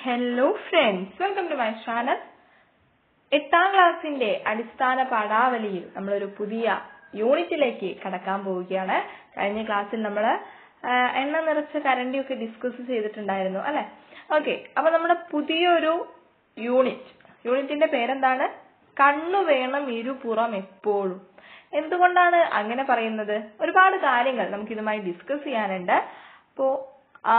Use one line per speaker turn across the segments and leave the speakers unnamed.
hello friends welcome to my channel എട്ടാം ക്ലാസ്സിന്റെ അടിസ്ഥാന പാഠാവലിയിൽ നമ്മളൊരു പുതിയ യൂണിറ്റിലേക്ക് കടക്കാൻ പോവുകയാണ് കഴിഞ്ഞ ക്ലാസ്സിൽ നമ്മൾ എണ്ണ നിറച്ച കരണ്ടിയൊക്കെ ഡിസ്കസ് ചെയ്തിട്ടുണ്ടായിരുന്നു അല്ലെ ഓക്കെ അപ്പൊ നമ്മുടെ പുതിയൊരു യൂണിറ്റ് യൂണിറ്റിന്റെ പേരെന്താണ് കണ്ണു വേണം ഇരുപുറം എപ്പോഴും എന്തുകൊണ്ടാണ് അങ്ങനെ പറയുന്നത് ഒരുപാട് കാര്യങ്ങൾ നമുക്ക് ഇതുമായി ഡിസ്കസ് ചെയ്യാനുണ്ട് അപ്പോ ആ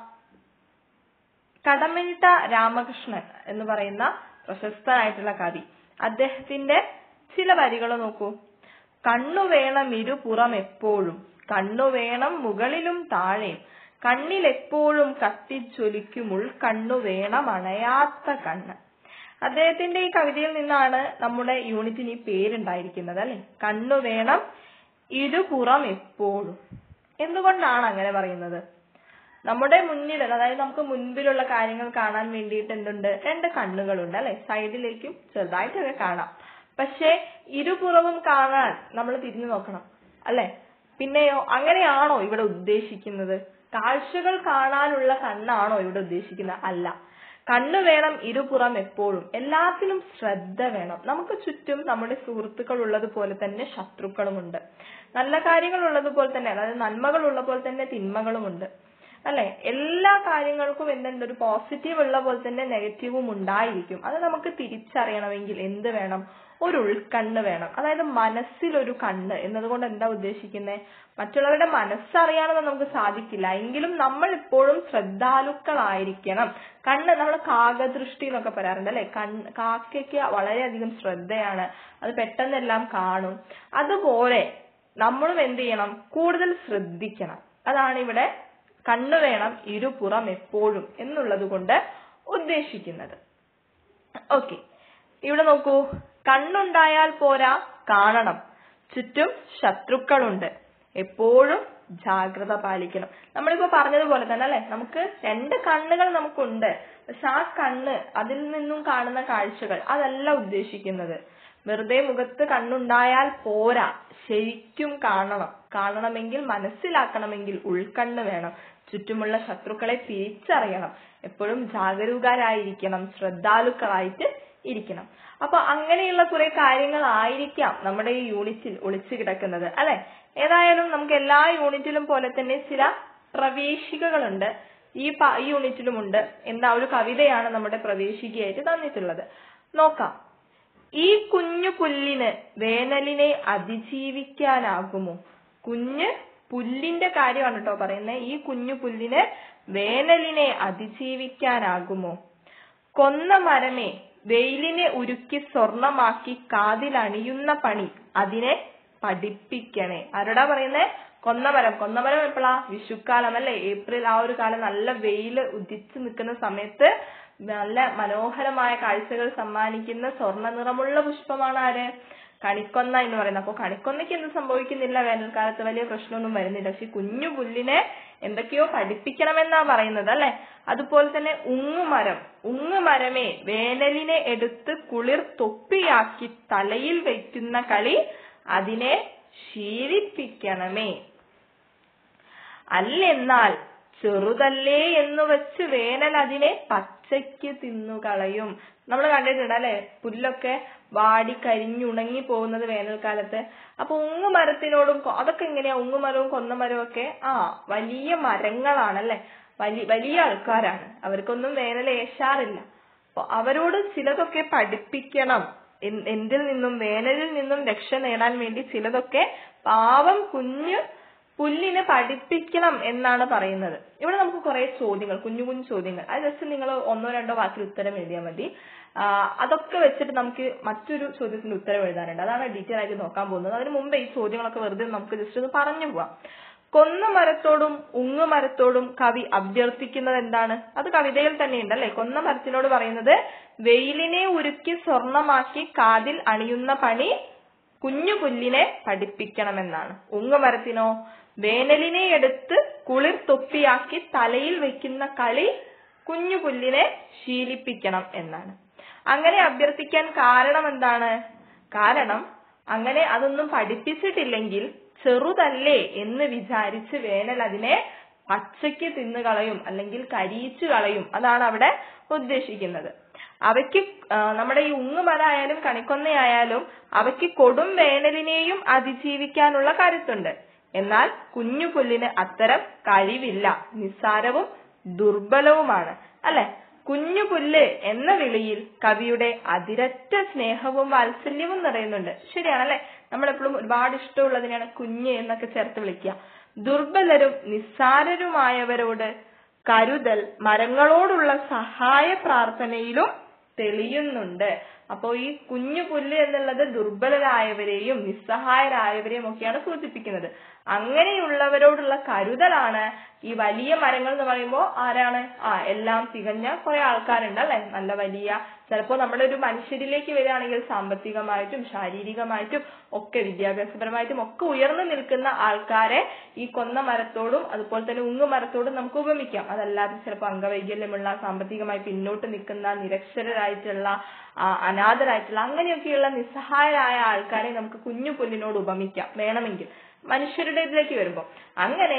കടമ്മനിട്ട രാമകൃഷ്ണൻ എന്ന് പറയുന്ന പ്രശസ്തനായിട്ടുള്ള കവി അദ്ദേഹത്തിന്റെ ചില വരികൾ നോക്കൂ കണ്ണു വേണം ഇരുപുറം എപ്പോഴും കണ്ണു വേണം മുകളിലും താഴെയും കണ്ണിൽ എപ്പോഴും കത്തിച്ചൊലിക്കും ഉൾക്കണ്ണു വേണം അണയാത്ത കണ്ണ് അദ്ദേഹത്തിന്റെ ഈ കവിതയിൽ നിന്നാണ് നമ്മുടെ യൂണിറ്റിന് ഈ പേരുണ്ടായിരിക്കുന്നത് അല്ലെ കണ്ണു വേണം ഇരുപുറം എപ്പോഴും എന്തുകൊണ്ടാണ് അങ്ങനെ പറയുന്നത് നമ്മുടെ മുന്നിൽ അതായത് നമുക്ക് മുൻപിലുള്ള കാര്യങ്ങൾ കാണാൻ വേണ്ടിയിട്ട് എന്തുണ്ട് രണ്ട് കണ്ണുകളുണ്ട് അല്ലെ സൈഡിലേക്കും ചെറുതായിട്ടൊക്കെ കാണാം പക്ഷെ ഇരുപുറവും കാണാൻ നമ്മൾ തിരിഞ്ഞു നോക്കണം അല്ലെ പിന്നെയോ അങ്ങനെയാണോ ഇവിടെ ഉദ്ദേശിക്കുന്നത് കാഴ്ചകൾ കാണാനുള്ള കണ്ണാണോ ഇവിടെ ഉദ്ദേശിക്കുന്നത് അല്ല കണ്ണ് വേണം ഇരുപുറം എപ്പോഴും എല്ലാത്തിലും ശ്രദ്ധ വേണം നമുക്ക് ചുറ്റും നമ്മുടെ സുഹൃത്തുക്കൾ ഉള്ളതുപോലെ തന്നെ ശത്രുക്കളുമുണ്ട് നല്ല കാര്യങ്ങൾ ഉള്ളതുപോലെ തന്നെ അതായത് നന്മകൾ ഉള്ള പോലെ തന്നെ തിന്മകളുമുണ്ട് അല്ലെ എല്ലാ കാര്യങ്ങൾക്കും എന്തുണ്ട് ഒരു പോസിറ്റീവ് ഉള്ള പോലെ തന്നെ നെഗറ്റീവും ഉണ്ടായിരിക്കും അത് നമുക്ക് തിരിച്ചറിയണമെങ്കിൽ എന്ത് വേണം ഒരു ഉൾക്കണ്ണ് വേണം അതായത് മനസ്സിലൊരു കണ്ണ് എന്നതുകൊണ്ട് എന്താ ഉദ്ദേശിക്കുന്നത് മറ്റുള്ളവരുടെ മനസ്സറിയാനൊന്നും നമുക്ക് സാധിക്കില്ല എങ്കിലും നമ്മൾ എപ്പോഴും ശ്രദ്ധാലുക്കളായിരിക്കണം കണ്ണ് നമ്മൾ കാകദൃഷ്ടി എന്നൊക്കെ പറയാറുണ്ട് അല്ലെ കണ്ണ് കാക്കയ്ക്ക് വളരെയധികം ശ്രദ്ധയാണ് അത് പെട്ടെന്നെല്ലാം കാണും അതുപോലെ നമ്മളും എന്ത് ചെയ്യണം കൂടുതൽ ശ്രദ്ധിക്കണം അതാണ് ഇവിടെ കണ്ണു വേണം ഇരുപുറം എപ്പോഴും എന്നുള്ളത് കൊണ്ട് ഉദ്ദേശിക്കുന്നത് ഓക്കെ ഇവിടെ നോക്കൂ കണ്ണുണ്ടായാൽ പോരാ കാണണം ചുറ്റും ശത്രുക്കളുണ്ട് എപ്പോഴും ജാഗ്രത പാലിക്കണം നമ്മളിപ്പോ പറഞ്ഞതുപോലെ തന്നെ അല്ലെ നമുക്ക് രണ്ട് കണ്ണുകൾ നമുക്കുണ്ട് പക്ഷെ ആ കണ്ണ് അതിൽ നിന്നും കാണുന്ന കാഴ്ചകൾ അതല്ല ഉദ്ദേശിക്കുന്നത് വെറുതെ മുഖത്ത് കണ്ണുണ്ടായാൽ പോരാ ശരിക്കും കാണണം കാണണമെങ്കിൽ മനസ്സിലാക്കണമെങ്കിൽ ഉൾക്കണ്ണ് വേണം ചുറ്റുമുള്ള ശത്രുക്കളെ തിരിച്ചറിയണം എപ്പോഴും ജാഗരൂകരായിരിക്കണം ശ്രദ്ധാലുക്കളായിട്ട് ഇരിക്കണം അപ്പൊ അങ്ങനെയുള്ള കുറെ കാര്യങ്ങളായിരിക്കാം നമ്മുടെ ഈ യൂണിറ്റിൽ ഒളിച്ചു കിടക്കുന്നത് അല്ലെ ഏതായാലും നമുക്ക് എല്ലാ യൂണിറ്റിലും പോലെ തന്നെ ചില പ്രവേശികകളുണ്ട് ഈ ഈ യൂണിറ്റിലുമുണ്ട് എന്താ ഒരു കവിതയാണ് നമ്മുടെ പ്രവേശികയായിട്ട് തന്നിട്ടുള്ളത് നോക്കാം ഈ കുഞ്ഞു പുല്ലിന് വേനലിനെ അതിജീവിക്കാനാകുമോ കുഞ്ഞ് പുല്ലിന്റെ കാര്യമാണ് കേട്ടോ പറയുന്നത് ഈ കുഞ്ഞു പുല്ലിന് വേനലിനെ അതിജീവിക്കാനാകുമോ കൊന്ന മരമേ വെയിലിനെ ഉരുക്കി സ്വർണമാക്കി കാതിലണിയുന്ന പണി അതിനെ പഠിപ്പിക്കണേ ആരോടാ പറയുന്നേ കൊന്നമരം കൊന്നമരം എപ്പോഴാ വിഷുക്കാലം അല്ലെ ഏപ്രിൽ ആ ഒരു കാലം നല്ല വെയില് ഉദിച്ചു നിൽക്കുന്ന സമയത്ത് നല്ല മനോഹരമായ കാഴ്ചകൾ സമ്മാനിക്കുന്ന സ്വർണ്ണ നിറമുള്ള പുഷ്പമാണ് ആര് കണിക്കൊന്ന എന്ന് പറയുന്നത് അപ്പൊ കണിക്കൊന്നയ്ക്ക് എന്ത് സംഭവിക്കുന്നില്ല വേനൽക്കാലത്ത് വലിയ പ്രശ്നമൊന്നും വരുന്നില്ല പക്ഷെ കുഞ്ഞു പുല്ലിനെ എന്തൊക്കെയോ പഠിപ്പിക്കണമെന്നാ പറയുന്നത് അല്ലെ അതുപോലെ തന്നെ ഉങ്ങുമരം ഉങ്ങുമരമേ വേനലിനെ എടുത്ത് കുളിർ തൊപ്പിയാക്കി തലയിൽ വയ്ക്കുന്ന കളി അതിനെ ശീലിപ്പിക്കണമേ അല്ലെന്നാൽ ചെറുതല്ലേ എന്ന് വെച്ച് വേനൽ അതിനെ പച്ചയ്ക്ക് തിന്നുകളയും നമ്മൾ കണ്ടിട്ടുണ്ട് അല്ലെ പുല്ലൊക്കെ വാടി കരിഞ്ഞുണങ്ങി പോകുന്നത് വേനൽക്കാലത്ത് അപ്പൊ ഉങ്ങുമരത്തിനോടും അതൊക്കെ എങ്ങനെയാ ഉങ്ങുമരവും കൊന്നമരവും ഒക്കെ ആ വലിയ മരങ്ങളാണല്ലേ വലിയ വലിയ ആൾക്കാരാണ് അവർക്കൊന്നും വേനൽ ഏശാറില്ല അപ്പൊ അവരോട് ചിലതൊക്കെ പഠിപ്പിക്കണം എന്തിൽ നിന്നും വേനലിൽ നിന്നും രക്ഷ നേടാൻ വേണ്ടി ചിലതൊക്കെ പാവം കുഞ്ഞു പുല്ലിനെ പഠിപ്പിക്കണം എന്നാണ് പറയുന്നത് ഇവിടെ നമുക്ക് കുറെ ചോദ്യങ്ങൾ കുഞ്ഞു കുഞ്ഞു ചോദ്യങ്ങൾ അത് ജസ്റ്റ് നിങ്ങൾ ഒന്നോ രണ്ടോ വാക്കിൽ ഉത്തരം എഴുതിയാൽ മതി അതൊക്കെ വെച്ചിട്ട് നമുക്ക് മറ്റൊരു ചോദ്യത്തിന് ഉത്തരം എഴുതാനുണ്ട് അതാണ് ഡീറ്റെയിൽ ആയിട്ട് നോക്കാൻ പോകുന്നത് അതിന് മുമ്പ് ഈ ചോദ്യങ്ങളൊക്കെ വെറുതെ നമുക്ക് ജസ്റ്റ് ഒന്ന് പറഞ്ഞു പോവാം കൊന്ന മരത്തോടും ഉങ്ങു മരത്തോടും കവി അഭ്യർത്ഥിക്കുന്നത് എന്താണ് അത് കവിതയിൽ തന്നെയുണ്ട് അല്ലെ കൊന്ന മരത്തിനോട് പറയുന്നത് വെയിലിനെ ഉരുക്കി സ്വർണമാക്കി കാതിൽ അണിയുന്ന പണി കുഞ്ഞു പുല്ലിനെ പഠിപ്പിക്കണമെന്നാണ് ഉങ്ങുമരത്തിനോ വേനലിനെ എടുത്ത് കുളിർ തൊപ്പിയാക്കി തലയിൽ വെക്കുന്ന കളി കുഞ്ഞു പുല്ലിനെ ശീലിപ്പിക്കണം എന്നാണ് അങ്ങനെ അഭ്യർത്ഥിക്കാൻ കാരണം എന്താണ് കാരണം അങ്ങനെ അതൊന്നും പഠിപ്പിച്ചിട്ടില്ലെങ്കിൽ ചെറുതല്ലേ എന്ന് വിചാരിച്ച് വേനൽ അതിനെ പച്ചയ്ക്ക് തിന്നുകളയും അല്ലെങ്കിൽ കരിയിച്ചു കളയും അതാണ് അവിടെ ഉദ്ദേശിക്കുന്നത് അവയ്ക്ക് ആ, നമ്മുടെ ഈ ഉങ്ങുമരായാലും കണിക്കൊന്നയായാലും അവയ്ക്ക് കൊടും വേനലിനെയും അതിജീവിക്കാനുള്ള കരുത്തുണ്ട് എന്നാൽ കുഞ്ഞു പുല്ലിന് അത്തരം കഴിവില്ല നിസ്സാരവും ദുർബലവുമാണ് അല്ലെ കുഞ്ഞു പുല്ല് എന്ന വിളിയിൽ കവിയുടെ അതിരറ്റ സ്നേഹവും വാത്സല്യവും നിറയുന്നുണ്ട് ശരിയാണല്ലേ നമ്മളെപ്പോഴും ഒരുപാട് ഇഷ്ടമുള്ളതിനെയാണ് കുഞ്ഞ് എന്നൊക്കെ ചേർത്ത് വിളിക്കുക ദുർബലരും നിസ്സാരരുമായവരോട് കരുതൽ മരങ്ങളോടുള്ള സഹായ പ്രാർത്ഥനയിലും തെളിയുന്നുണ്ട് അപ്പോ ഈ കുഞ്ഞു പുല്ല് എന്നുള്ളത് ദുർബലരായവരെയും നിസ്സഹായരായവരെയും ഒക്കെയാണ് സൂചിപ്പിക്കുന്നത് അങ്ങനെയുള്ളവരോടുള്ള കരുതലാണ് ഈ വലിയ മരങ്ങൾ എന്ന് പറയുമ്പോൾ ആരാണ് ആ എല്ലാം തികഞ്ഞ കുറെ ആൾക്കാരുണ്ട് അല്ലെ നല്ല വലിയ ചിലപ്പോ നമ്മുടെ ഒരു മനുഷ്യരിലേക്ക് വരികയാണെങ്കിൽ സാമ്പത്തികമായിട്ടും ശാരീരികമായിട്ടും ഒക്കെ വിദ്യാഭ്യാസപരമായിട്ടും ഒക്കെ ഉയർന്നു നിൽക്കുന്ന ആൾക്കാരെ ഈ കൊന്ന മരത്തോടും അതുപോലെ തന്നെ ഉങ്ങു മരത്തോടും നമുക്ക് ഉപമിക്കാം അതല്ലാതെ ചിലപ്പോൾ അംഗവൈകല്യമുള്ള സാമ്പത്തികമായി പിന്നോട്ട് നിൽക്കുന്ന നിരക്ഷരരായിട്ടുള്ള ആ, അനാഥരായിട്ടുള്ള അങ്ങനെയൊക്കെയുള്ള നിസ്സഹായരായ ആൾക്കാരെ നമുക്ക് കുഞ്ഞു പുല്ലിനോട് ഉപമിക്കാം വേണമെങ്കിൽ മനുഷ്യരുടെ ഇതിലേക്ക് വരുമ്പോൾ അങ്ങനെ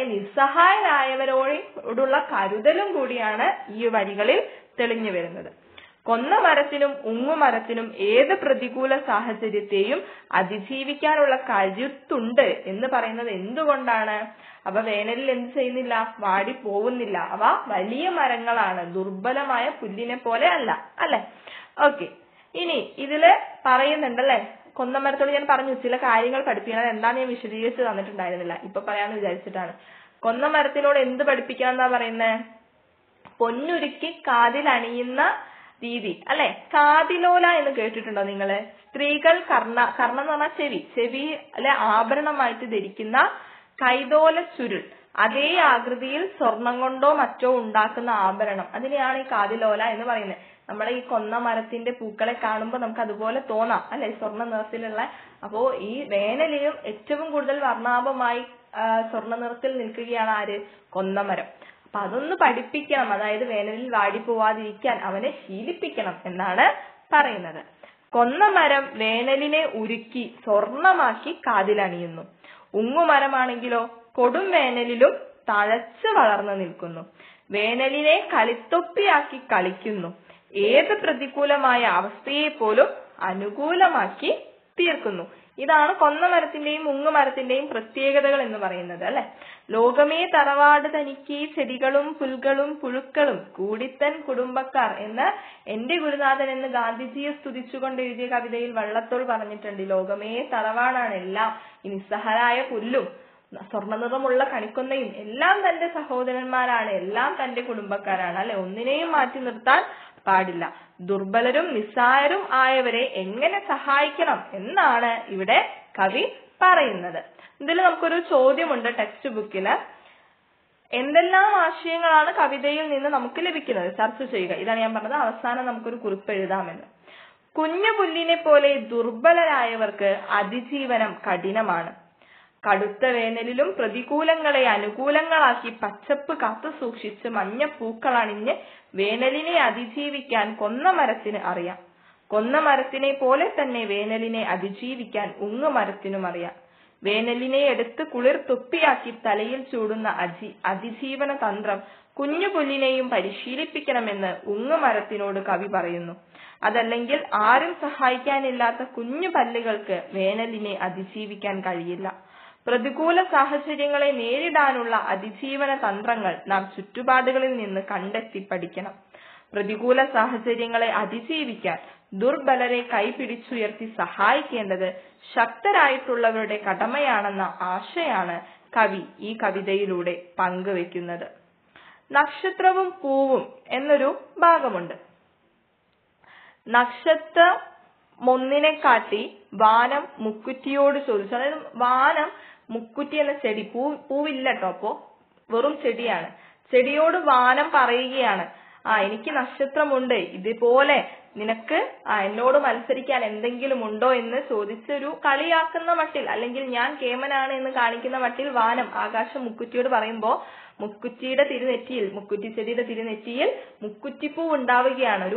നിസ്സഹായരായവരോടുള്ള കരുതലും കൂടിയാണ് ഈ വരികളിൽ തെളിഞ്ഞു വരുന്നത് കൊന്ന മരത്തിനും ഉങ്ങുമരത്തിനും ഏത് പ്രതികൂല സാഹചര്യത്തെയും അതിജീവിക്കാനുള്ള കരുത്തുണ്ട് എന്ന് പറയുന്നത് എന്തുകൊണ്ടാണ് അവ വേനലിൽ എന്ത് ചെയ്യുന്നില്ല വാടി പോകുന്നില്ല അവ വലിയ മരങ്ങളാണ് ദുർബലമായ പുല്ലിനെ പോലെ അല്ല അല്ലെ ഓക്കെ ഇനി ഇതില് പറയുന്നുണ്ടല്ലേ കൊന്നമരത്തോട് ഞാൻ പറഞ്ഞു ചില കാര്യങ്ങൾ പഠിപ്പിക്കണം അത് എന്താന്ന് ഞാൻ വിശദീകരിച്ച് തന്നിട്ടുണ്ടായിരുന്നില്ല ഇപ്പൊ പറയാന്ന് വിചാരിച്ചിട്ടാണ് കൊന്നമരത്തിനോട് എന്ത് പഠിപ്പിക്കണം എന്നാ പറയുന്നത് പൊന്നുരുക്കി കാതിൽ അണിയുന്ന രീതി അല്ലെ കാതിലോല എന്ന് കേട്ടിട്ടുണ്ടോ നിങ്ങള് സ്ത്രീകൾ കർണ കർണം എന്ന് പറഞ്ഞാൽ ചെവി ചെവിയിലെ ആഭരണമായിട്ട് ധരിക്കുന്ന കൈതോല ചുരുൾ അതേ ആകൃതിയിൽ സ്വർണം കൊണ്ടോ മറ്റോ ഉണ്ടാക്കുന്ന ആഭരണം അതിനെയാണ് ഈ കാതിലോല എന്ന് പറയുന്നത് നമ്മുടെ ഈ കൊന്ന മരത്തിന്റെ പൂക്കളെ കാണുമ്പോൾ നമുക്ക് അതുപോലെ തോന്നാം അല്ലെ സ്വർണ്ണ നിറത്തിലുള്ള അപ്പോ ഈ വേനലിലും ഏറ്റവും കൂടുതൽ വർണ്ണാഭമായി ആ, സ്വർണ്ണ നിറത്തിൽ നിൽക്കുകയാണ് ആര് കൊന്നമരം അപ്പൊ അതൊന്ന് പഠിപ്പിക്കണം അതായത് വേനലിൽ വാടി പോവാതിരിക്കാൻ അവനെ ശീലിപ്പിക്കണം എന്നാണ് പറയുന്നത് കൊന്നമരം വേനലിനെ ഉരുക്കി സ്വർണമാക്കി കാതിലണിയുന്നു ഉങ്ങുമരമാണെങ്കിലോ കൊടും വേനലിലും തഴച്ചു വളർന്നു നിൽക്കുന്നു വേനലിനെ കളിത്തൊപ്പിയാക്കി കളിക്കുന്നു ഏത് പ്രതികൂലമായ അവസ്ഥയെ പോലും അനുകൂലമാക്കി തീർക്കുന്നു ഇതാണ് കൊന്നമരത്തിന്റെയും ഉങ്ങുമരത്തിന്റെയും പ്രത്യേകതകൾ എന്ന് പറയുന്നത് അല്ലെ ലോകമേ തറവാട് തനിക്ക് ചെടികളും പുൽകളും പുഴുക്കളും കൂടിത്തൻ കുടുംബക്കാർ എന്ന് എന്റെ ഗുരുനാഥൻ എന്ന് ഗാന്ധിജിയെ സ്തുതിച്ചുകൊണ്ട് എഴുതിയ കവിതയിൽ വള്ളത്തോൾ പറഞ്ഞിട്ടുണ്ട് ലോകമേ തറവാടാണ് എല്ലാം ഈ നിസ്സഹായ പുല്ലും സ്വർണ്ണ നിറമുള്ള കണിക്കൊന്നയും എല്ലാം തന്റെ സഹോദരന്മാരാണ് എല്ലാം തന്റെ കുടുംബക്കാരാണ് അല്ലെ ഒന്നിനെയും മാറ്റി നിർത്താൻ പാടില്ല ദുർബലരും നിസ്സായരും ആയവരെ എങ്ങനെ സഹായിക്കണം എന്നാണ് ഇവിടെ കവി പറയുന്നത് ഇതിൽ നമുക്കൊരു ചോദ്യമുണ്ട് ടെക്സ്റ്റ് ബുക്കില് എന്തെല്ലാം ആശയങ്ങളാണ് കവിതയിൽ നിന്ന് നമുക്ക് ലഭിക്കുന്നത് ചർച്ച ചെയ്യുക ഇതാണ് ഞാൻ പറഞ്ഞത് അവസാനം നമുക്കൊരു കുറിപ്പ് എഴുതാമെന്ന് കുഞ്ഞു പുല്ലിനെ പോലെ ദുർബലരായവർക്ക് അതിജീവനം കഠിനമാണ് കടുത്ത വേനലിലും പ്രതികൂലങ്ങളെ അനുകൂലങ്ങളാക്കി പച്ചപ്പ് കാത്തു സൂക്ഷിച്ച് മഞ്ഞ പൂക്കളണിഞ്ഞ് വേനലിനെ അതിജീവിക്കാൻ കൊന്ന മരത്തിന് അറിയാം കൊന്ന മരത്തിനെ പോലെ തന്നെ വേനലിനെ അതിജീവിക്കാൻ ഉങ്ങു മരത്തിനും അറിയാം വേനലിനെ എടുത്ത് കുളിർ തൊപ്പിയാക്കി തലയിൽ ചൂടുന്ന അജി അതിജീവന തന്ത്രം കുഞ്ഞു പുല്ലിനെയും പരിശീലിപ്പിക്കണമെന്ന് ഉങ്ങു മരത്തിനോട് കവി പറയുന്നു അതല്ലെങ്കിൽ ആരും സഹായിക്കാനില്ലാത്ത കുഞ്ഞു പല്ലുകൾക്ക് വേനലിനെ അതിജീവിക്കാൻ കഴിയില്ല പ്രതികൂല സാഹചര്യങ്ങളെ നേരിടാനുള്ള അതിജീവന തന്ത്രങ്ങൾ നാം ചുറ്റുപാടുകളിൽ നിന്ന് കണ്ടെത്തി പഠിക്കണം പ്രതികൂല സാഹചര്യങ്ങളെ അതിജീവിക്കാൻ ദുർബലരെ കൈപിടിച്ചുയർത്തി സഹായിക്കേണ്ടത് ശക്തരായിട്ടുള്ളവരുടെ കടമയാണെന്ന ആശയാണ് കവി ഈ കവിതയിലൂടെ പങ്കുവെക്കുന്നത് നക്ഷത്രവും പൂവും എന്നൊരു ഭാഗമുണ്ട് നക്ഷത്രം ഒന്നിനെ കാട്ടി വാനം മുക്കുറ്റിയോട് ചോദിച്ചു അതായത് വാനം മുക്കുറ്റി എന്ന ചെടി പൂ പൂവില്ല കേട്ടോ അപ്പോ വെറും ചെടിയാണ് ചെടിയോട് വാനം പറയുകയാണ് ആ എനിക്ക് നക്ഷത്രമുണ്ട് ഇതുപോലെ നിനക്ക് ആ എന്നോട് മത്സരിക്കാൻ എന്തെങ്കിലും ഉണ്ടോ എന്ന് ചോദിച്ചൊരു കളിയാക്കുന്ന മട്ടിൽ അല്ലെങ്കിൽ ഞാൻ കേമനാണ് എന്ന് കാണിക്കുന്ന മട്ടിൽ വാനം ആകാശം മുക്കുറ്റിയോട് പറയുമ്പോ മുക്കുറ്റിയുടെ തിരുനെറ്റിയിൽ മുക്കുറ്റി ചെടിയുടെ തിരുനെറ്റിയിൽ മുക്കുറ്റിപ്പൂ ഉണ്ടാവുകയാണ് ഒരു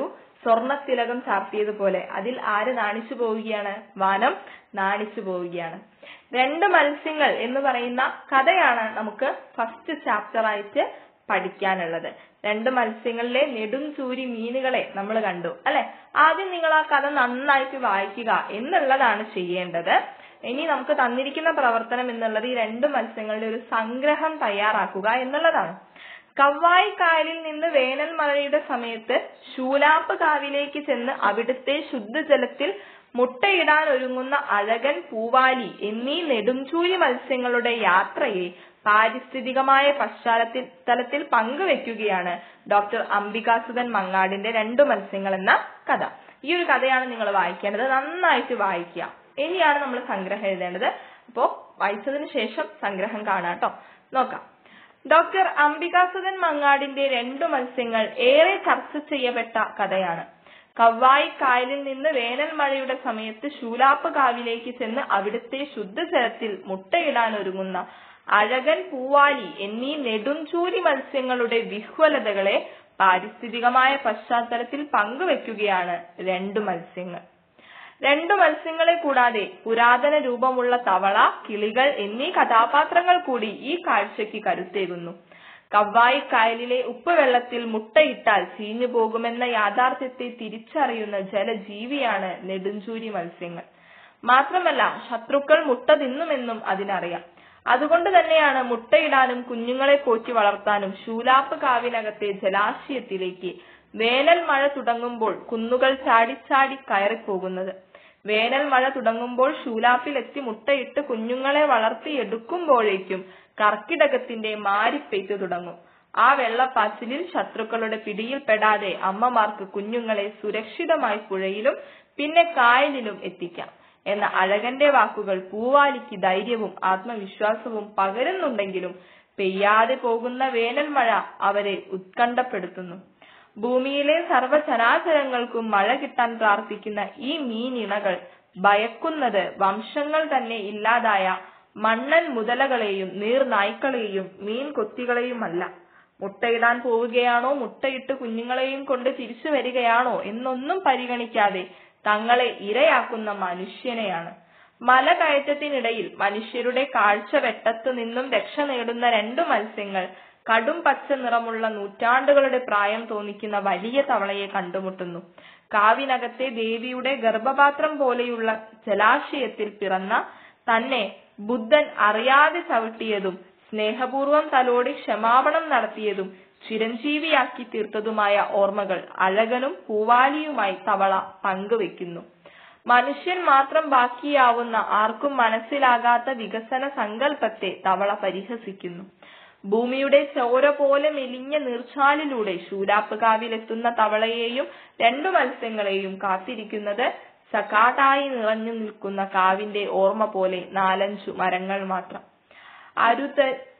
സ്വർണത്തിലകം ചാർത്തിയതുപോലെ അതിൽ ആര് നാണിച്ചു പോവുകയാണ് വനം നാണിച്ചു പോവുകയാണ് രണ്ട് മത്സ്യങ്ങൾ എന്ന് പറയുന്ന കഥയാണ് നമുക്ക് ഫസ്റ്റ് ചാപ്റ്റർ ആയിട്ട് പഠിക്കാനുള്ളത് രണ്ട് മത്സ്യങ്ങളിലെ നെടും ചൂരി മീനുകളെ നമ്മൾ കണ്ടു അല്ലെ ആദ്യം നിങ്ങൾ ആ കഥ നന്നായിട്ട് വായിക്കുക എന്നുള്ളതാണ് ചെയ്യേണ്ടത് ഇനി നമുക്ക് തന്നിരിക്കുന്ന പ്രവർത്തനം എന്നുള്ളത് ഈ രണ്ട് മത്സ്യങ്ങളുടെ ഒരു സംഗ്രഹം തയ്യാറാക്കുക എന്നുള്ളതാണ് കവ്വായി കായലിൽ നിന്ന് വേനൽ മഴയുടെ സമയത്ത് ശൂലാപ്പ് കാവിലേക്ക് ചെന്ന് അവിടുത്തെ ശുദ്ധജലത്തിൽ മുട്ടയിടാൻ ഒരുങ്ങുന്ന അഴകൻ പൂവാലി എന്നീ നെടുംചൂരി മത്സ്യങ്ങളുടെ യാത്രയെ പാരിസ്ഥിതികമായ പശ്ചാത്തലത്തിൽ പങ്കുവെക്കുകയാണ് ഡോക്ടർ അംബികാസുധൻ മങ്ങാടിന്റെ രണ്ടു മത്സ്യങ്ങൾ എന്ന കഥ ഈ ഒരു കഥയാണ് നിങ്ങൾ വായിക്കേണ്ടത് നന്നായിട്ട് വായിക്കുക ഇനിയാണ് നമ്മൾ സംഗ്രഹം എഴുതേണ്ടത് അപ്പോ വായിച്ചതിന് ശേഷം സംഗ്രഹം കാണാട്ടോ നോക്കാം ഡോക്ടർ അംബികാസുധൻ മങ്ങാടിന്റെ രണ്ടു മത്സ്യങ്ങൾ ഏറെ ചർച്ച ചെയ്യപ്പെട്ട കഥയാണ് കവ്വായി കായലിൽ നിന്ന് വേനൽ മഴയുടെ സമയത്ത് ശൂലാപ്പ് കാവിലേക്ക് ചെന്ന് അവിടുത്തെ ശുദ്ധജലത്തിൽ മുട്ടയിടാൻ ഒരുങ്ങുന്ന അഴകൻ പൂവാലി എന്നീ നെടുംചൂരി മത്സ്യങ്ങളുടെ വിഹ്വലതകളെ പാരിസ്ഥിതികമായ പശ്ചാത്തലത്തിൽ പങ്കുവെക്കുകയാണ് രണ്ടു മത്സ്യങ്ങൾ രണ്ടു മത്സ്യങ്ങളെ കൂടാതെ പുരാതന രൂപമുള്ള തവള കിളികൾ എന്നീ കഥാപാത്രങ്ങൾ കൂടി ഈ കാഴ്ചയ്ക്ക് കരുത്തേകുന്നു കവ്വായി കായലിലെ ഉപ്പുവെള്ളത്തിൽ മുട്ടയിട്ടാൽ ചീഞ്ഞു പോകുമെന്ന യാഥാർത്ഥ്യത്തെ തിരിച്ചറിയുന്ന ജലജീവിയാണ് നെടുഞ്ചൂരി മത്സ്യങ്ങൾ മാത്രമല്ല ശത്രുക്കൾ മുട്ട തിന്നുമെന്നും അതിനറിയാം അതുകൊണ്ട് തന്നെയാണ് മുട്ടയിടാനും കുഞ്ഞുങ്ങളെ പോറ്റി വളർത്താനും ശൂലാപ്പ് കാവിനകത്തെ ജലാശയത്തിലേക്ക് വേനൽ മഴ തുടങ്ങുമ്പോൾ കുന്നുകൾ ചാടിച്ചാടി കയറിപ്പോകുന്നത് വേനൽ മഴ തുടങ്ങുമ്പോൾ ശൂലാപ്പിലെത്തി മുട്ടയിട്ട് കുഞ്ഞുങ്ങളെ വളർത്തിയെടുക്കുമ്പോഴേക്കും കർക്കിടകത്തിന്റെ മാരിപ്പെയ്ത്തു തുടങ്ങും ആ വെള്ളപ്പാച്ചിലിൽ ശത്രുക്കളുടെ പിടിയിൽപ്പെടാതെ അമ്മമാർക്ക് കുഞ്ഞുങ്ങളെ സുരക്ഷിതമായി പുഴയിലും പിന്നെ കായലിലും എത്തിക്കാം എന്ന അഴകന്റെ വാക്കുകൾ പൂവാലിക്ക് ധൈര്യവും ആത്മവിശ്വാസവും പകരുന്നുണ്ടെങ്കിലും പെയ്യാതെ പോകുന്ന വേനൽ മഴ അവരെ ഉത്കണ്ഠപ്പെടുത്തുന്നു ഭൂമിയിലെ സർവ്വചരാചരങ്ങൾക്കും മഴ കിട്ടാൻ പ്രാർത്ഥിക്കുന്ന ഈ മീനിണകൾ ഭയക്കുന്നത് വംശങ്ങൾ തന്നെ ഇല്ലാതായ മണ്ണൻ മുതലകളെയും നീർനായ്ക്കളെയും മീൻ കൊത്തികളെയുമല്ല മുട്ടയിടാൻ പോവുകയാണോ മുട്ടയിട്ട് കുഞ്ഞുങ്ങളെയും കൊണ്ട് തിരിച്ചു വരികയാണോ എന്നൊന്നും പരിഗണിക്കാതെ തങ്ങളെ ഇരയാക്കുന്ന മനുഷ്യനെയാണ് മല കയറ്റത്തിനിടയിൽ മനുഷ്യരുടെ കാഴ്ച വെട്ടത്തു നിന്നും രക്ഷ നേടുന്ന രണ്ടു മത്സ്യങ്ങൾ കടും പച്ച നിറമുള്ള നൂറ്റാണ്ടുകളുടെ പ്രായം തോന്നിക്കുന്ന വലിയ തവളയെ കണ്ടുമുട്ടുന്നു കാവിനകത്തെ ദേവിയുടെ ഗർഭപാത്രം പോലെയുള്ള ജലാശയത്തിൽ പിറന്ന തന്നെ ബുദ്ധൻ അറിയാതെ ചവിട്ടിയതും സ്നേഹപൂർവം തലോടി ക്ഷമാപണം നടത്തിയതും ചിരഞ്ജീവിയാക്കി തീർത്തതുമായ ഓർമ്മകൾ അഴകനും പൂവാലിയുമായി തവള പങ്കുവെക്കുന്നു മനുഷ്യൻ മാത്രം ബാക്കിയാവുന്ന ആർക്കും മനസ്സിലാകാത്ത വികസന സങ്കല്പത്തെ തവള പരിഹസിക്കുന്നു ഭൂമിയുടെ ചോര പോലെ മെലിഞ്ഞ നീർച്ചാലിലൂടെ ശൂലാപ്പ് കാവിലെത്തുന്ന തവളയെയും രണ്ടു മത്സ്യങ്ങളെയും കാത്തിരിക്കുന്നത് സകാട്ടായി നിറഞ്ഞു നിൽക്കുന്ന കാവിന്റെ ഓർമ്മ പോലെ നാലഞ്ചു മരങ്ങൾ മാത്രം അരുത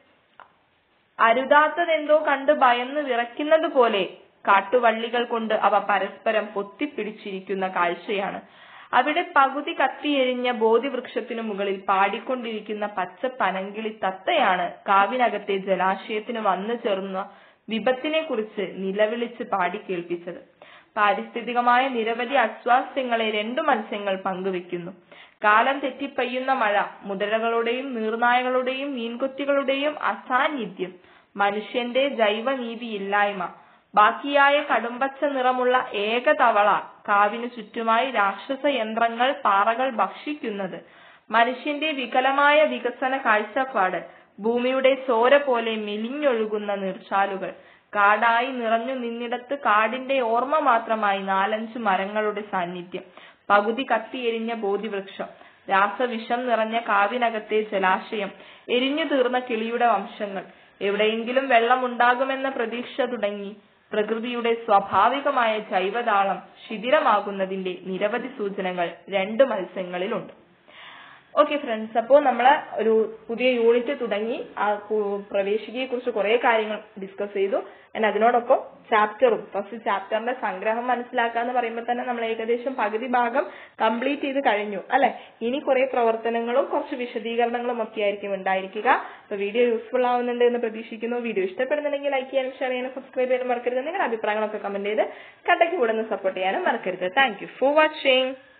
അരുതാത്തതെന്തോ കണ്ട് ഭയന്ന് വിറയ്ക്കുന്നത് പോലെ കാട്ടുവള്ളികൾ കൊണ്ട് അവ പരസ്പരം പൊത്തിപ്പിടിച്ചിരിക്കുന്ന കാഴ്ചയാണ് അവിടെ പകുതി കത്തിയെരിഞ്ഞ ബോധിവൃക്ഷത്തിനു മുകളിൽ പാടിക്കൊണ്ടിരിക്കുന്ന പച്ച പനങ്കിളി തത്തയാണ് കാവിനകത്തെ ജലാശയത്തിന് വന്നു ചേർന്ന വിപത്തിനെ കുറിച്ച് നിലവിളിച്ച് പാടി കേൾപ്പിച്ചത് പാരിസ്ഥിതികമായ നിരവധി അസ്വാസ്ഥ്യങ്ങളെ രണ്ടു മത്സ്യങ്ങൾ പങ്കുവെക്കുന്നു കാലം തെറ്റിപ്പയ്യുന്ന മഴ മുതലകളുടെയും നീർനായകളുടെയും മീൻകൊത്തികളുടെയും അസാന്നിധ്യം മനുഷ്യന്റെ ജൈവനീതിയില്ലായ്മ ബാക്കിയായ കടുംപച്ച നിറമുള്ള ഏക തവള കാവിനു ചുറ്റുമായി രാക്ഷസ യന്ത്രങ്ങൾ പാറകൾ ഭക്ഷിക്കുന്നത് മനുഷ്യന്റെ വികലമായ വികസന കാഴ്ചപ്പാട് ഭൂമിയുടെ ചോര പോലെ മെലിഞ്ഞൊഴുകുന്ന നീർച്ചാലുകൾ കാടായി നിറഞ്ഞു നിന്നിടത്ത് കാടിന്റെ ഓർമ്മ മാത്രമായി നാലഞ്ചു മരങ്ങളുടെ സാന്നിധ്യം പകുതി കത്തിയെരിഞ്ഞ ബോധിവൃക്ഷം രാസവിഷം നിറഞ്ഞ കാവിനകത്തെ ജലാശയം എരിഞ്ഞു തീർന്ന കിളിയുടെ വംശങ്ങൾ എവിടെയെങ്കിലും വെള്ളമുണ്ടാകുമെന്ന പ്രതീക്ഷ തുടങ്ങി പ്രകൃതിയുടെ സ്വാഭാവികമായ ജൈവതാളം ശിഥിലമാകുന്നതിന്റെ നിരവധി സൂചനകൾ രണ്ട് മത്സ്യങ്ങളിലുണ്ട് ഓക്കെ ഫ്രണ്ട്സ് അപ്പോൾ നമ്മൾ ഒരു പുതിയ യൂണിറ്റ് തുടങ്ങി ആ കു- പ്രവേശികയെ കുറിച്ച് കുറെ കാര്യങ്ങൾ ഡിസ്കസ് ചെയ്തു and അതിനോടൊപ്പം ചാപ്റ്ററും ഫസ്റ്റ് ചാപ്റ്ററിന്റെ സംഗ്രഹം മനസ്സിലാക്കുക എന്ന് പറയുമ്പോൾ തന്നെ നമ്മൾ ഏകദേശം പകുതി ഭാഗം കംപ്ലീറ്റ് ചെയ്ത് കഴിഞ്ഞു അല്ലെ ഇനി കുറെ പ്രവർത്തനങ്ങളും കുറച്ച് വിശദീകരണങ്ങളും ഒക്കെ ആയിരിക്കും ഉണ്ടായിരിക്കുക അപ്പൊ വീഡിയോ യൂസ്ഫുൾ ആവുന്നുണ്ട് എന്ന് പ്രതീക്ഷിക്കുന്നു വീഡിയോ ഇഷ്ടപ്പെടുന്നുണ്ടെങ്കിൽ ലൈക്ക് ചെയ്യാനും ഷെയർ ചെയ്യാനും സബ്സ്ക്രൈബ് ചെയ്യാനും മറക്കരുത് നിങ്ങളുടെ അഭിപ്രായങ്ങളൊക്കെ കമന്റ് ചെയ്ത് കട്ടയ്ക്ക് കൂടെ സപ്പോർട്ട് ചെയ്യാനും മറക്കരുത് താങ്ക് യു ഫോർ വാച്ചിങ്